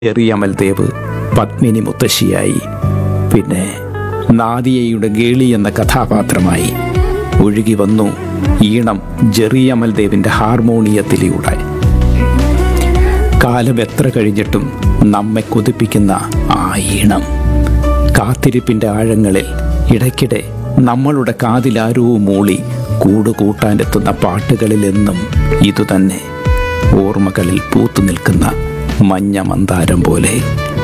എറിയമൽ ദേവ് പത്മിനി മുത്തശ്ശിയായി പിന്നെ നാദിയയുടെ ഗേളി എന്ന കഥാപാത്രമായി ഒഴുകി വന്നു ഈണം ജെറിയമൽ ദേവിൻ്റെ ഹാർമോണിയത്തിലൂടെ കാലം എത്ര കഴിഞ്ഞിട്ടും നമ്മെ കൊതിപ്പിക്കുന്ന ആ ഈണം കാത്തിരിപ്പിൻ്റെ ആഴങ്ങളിൽ ഇടയ്ക്കിടെ നമ്മളുടെ കാതിലാരോ മൂളി കൂടുകൂട്ടാനെത്തുന്ന പാട്ടുകളിലെന്നും ഇതുതന്നെ ഓർമ്മകളിൽ പൂത്തു നിൽക്കുന്ന മഞ്ഞ മന്ദാരം പോലെ